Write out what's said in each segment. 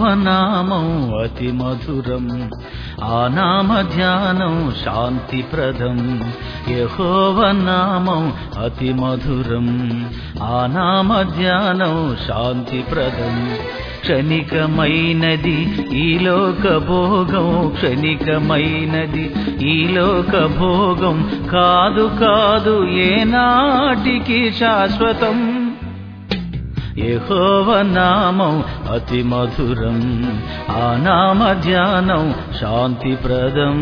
యహోవనామం అతి మధురం ఆ నామ ధ్యానం శాంతిప్రదం యహోవనామం అతి మధురం ఆ నామ ధ్యానం శాంతిప్రదం క్షణికమైనది ఈ లోక భోగం క్షణికమైనది ఈ లోక భోగం కాదు కాదు ఏనాటికి శాశ్వతం యహోవ నామం అతి మధురం ఆ నామ ధ్యానం శాంతిప్రదం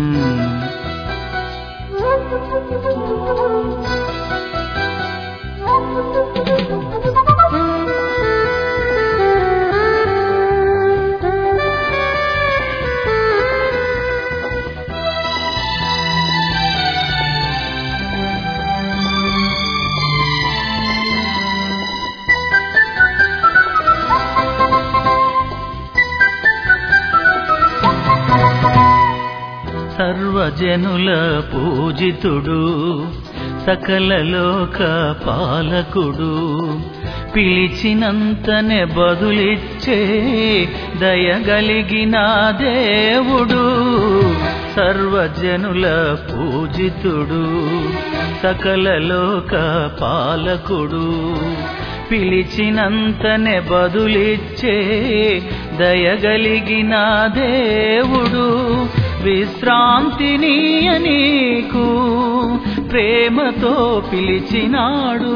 సర్వజనుల పూజితుడు సకల లోక పాలకుడు పిలిచినంతనే బదులిచ్చే దయగలిగిన దేవుడు సర్వజనుల పూజితుడు సకల లోక పాలకుడు పిలిచినంతనే బదులిచ్చే దయగలిగిన దేవుడు విశ్రాంతినీయ నీకు ప్రేమతో పిలిచినాడు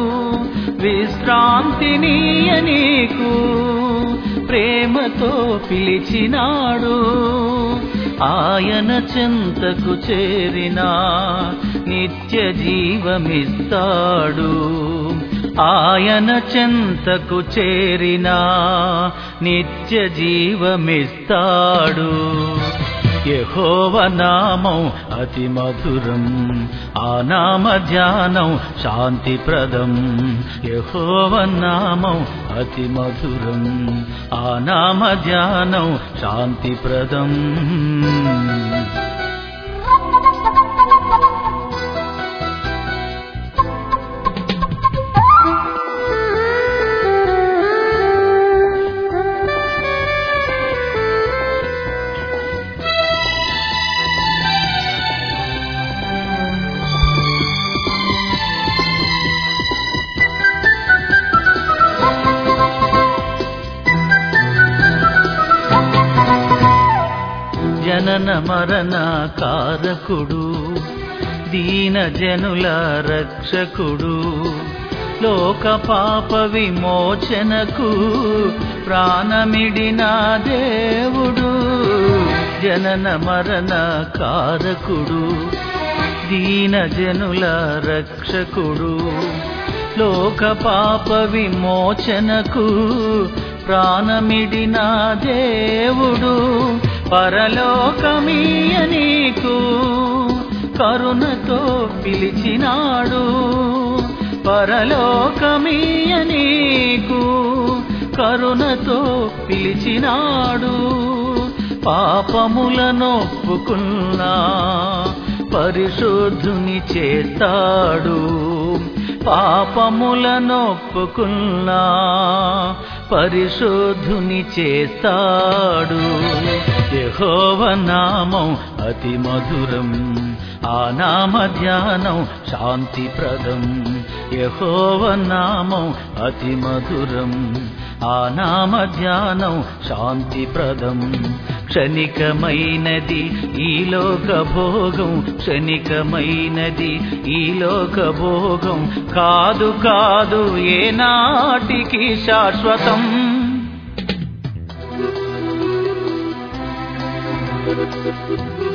విశ్రాంతినీయ నీకు ప్రేమతో పిలిచినాడు ఆయన చెంతకు చేరినా నిత్య జీవమిస్తాడు ఆయన చెంతకు చేరినా నిత్య జీవమిస్తాడు యహోవ నామం అతి మధురం ఆ నామ ధ్యానం శాంతిప్రదం యహోవ నామం అతి మధురం ఆ నామ ధ్యానం శాంతిప్రదం జనన మరణ కారకుడు దీన జనుల రక్షకుడు లోక పాప విమోచనకు ప్రాణమిడిన దేవుడు జనన మరణ కారకుడు దీన జనుల రక్షకుడు లోక పాప విమోచనకు ప్రాణమిడిన దేవుడు పరలోకమీయ నీకు కరుణతో పిలిచినాడు పరలోకమీయ నీకు కరుణతో పిలిచినాడు పాపములనొప్పుకున్నా పరిశుద్ధుని చేస్తాడు పాపములనొప్పుకున్నా పరిశుద్ధుని చేస్తాడు యహోవ నామం అతి మధురం ఆ నామ ధ్యానం శాంతిప్రదం యహోవ నామం అతి మధురం ఆ నామ ధ్యానం శాంతిప్రదం క్షణికమైనది ఈ లోక భోగం క్షణికమైనది ఈ లోక భోగం కాదు కాదు ఏనాటికి శాశ్వతం Thank you.